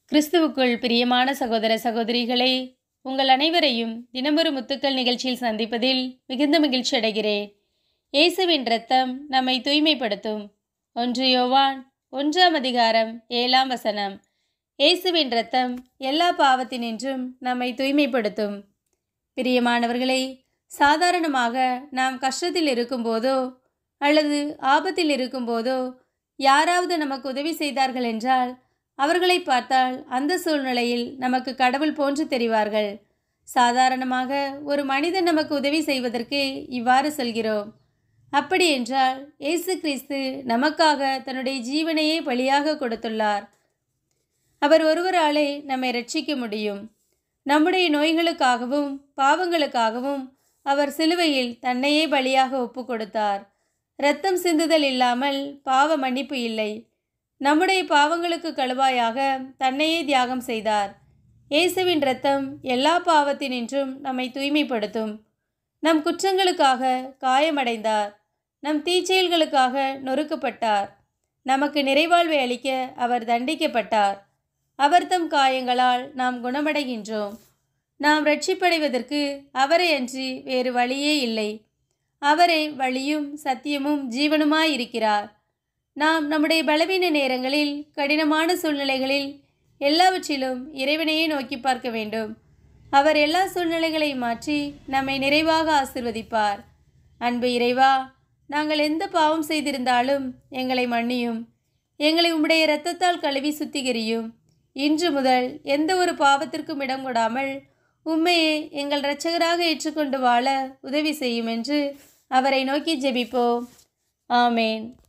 கிறிஸ்துவுக்குள் பிரியமான சகோதர சகோதரிகளே உங்கள் அனைவரையும் தினமொரு முத்துக்கள் நிகழ்ச்சியில் சந்திப்பதில் மிகுந்த மகிழ்ச்சி அடைகிறேன் இயேசுவின் இரத்தம் நம்மை தூய்மைப்படுத்தும் ஒன்று யோவான் ஒன்றாம் அதிகாரம் ஏழாம் வசனம் இயேசுவின் இரத்தம் எல்லா பாவத்தினின்றும் நம்மை தூய்மைப்படுத்தும் பிரியமானவர்களே சாதாரணமாக நாம் கஷ்டத்தில் இருக்கும்போதோ அல்லது ஆபத்தில் இருக்கும்போதோ யாராவது நமக்கு உதவி செய்தார்கள் என்றால் அவர்களை பார்த்தால் அந்த சூழ்நிலையில் நமக்கு கடவுள் போன்று தெரிவார்கள் சாதாரணமாக ஒரு மனிதன் நமக்கு உதவி செய்வதற்கு இவ்வாறு சொல்கிறோம் அப்படி என்றால் இயேசு கிறிஸ்து நமக்காக தன்னுடைய ஜீவனையே பலியாக கொடுத்துள்ளார் அவர் ஒருவராலே நம்மை ரட்சிக்க முடியும் நம்முடைய நோய்களுக்காகவும் பாவங்களுக்காகவும் அவர் சிலுவையில் தன்னையே பலியாக ஒப்பு கொடுத்தார் இரத்தம் சிந்துதல் இல்லாமல் பாவ மன்னிப்பு இல்லை நம்முடைய பாவங்களுக்கு கழுவாயாக தன்னையே தியாகம் செய்தார் இயேசுவின் இரத்தம் எல்லா பாவத்தினின்றும் நம்மை தூய்மைப்படுத்தும் நம் குற்றங்களுக்காக காயமடைந்தார் நம் தீச்செயல்களுக்காக நொறுக்கப்பட்டார் நமக்கு நிறைவாழ்வை அளிக்க அவர் தண்டிக்கப்பட்டார் அவர் தம் காயங்களால் நாம் குணமடைகின்றோம் நாம் ரட்சிப்படைவதற்கு அவரை அன்றி வேறு வழியே இல்லை அவரே வழியும் சத்தியமும் ஜீவனுமாயிருக்கிறார் நாம் நம்முடைய பலவீன நேரங்களில் கடினமான சூழ்நிலைகளில் எல்லாவற்றிலும் இறைவனையே நோக்கி பார்க்க வேண்டும் அவர் எல்லா சூழ்நிலைகளையும் மாற்றி நம்மை நிறைவாக ஆசிர்வதிப்பார் அன்பு இறைவா நாங்கள் எந்த பாவம் செய்திருந்தாலும் எங்களை மன்னியும் எங்களை உம்முடைய இரத்தத்தால் கழுவி சுத்திகரியும் இன்று முதல் எந்த ஒரு பாவத்திற்கும் இடம் கொடாமல் உண்மையை எங்கள் இரட்சகராக ஏற்றுக்கொண்டு வாழ உதவி செய்யும் என்று அவரை நோக்கி ஜெபிப்போம் ஆமேன்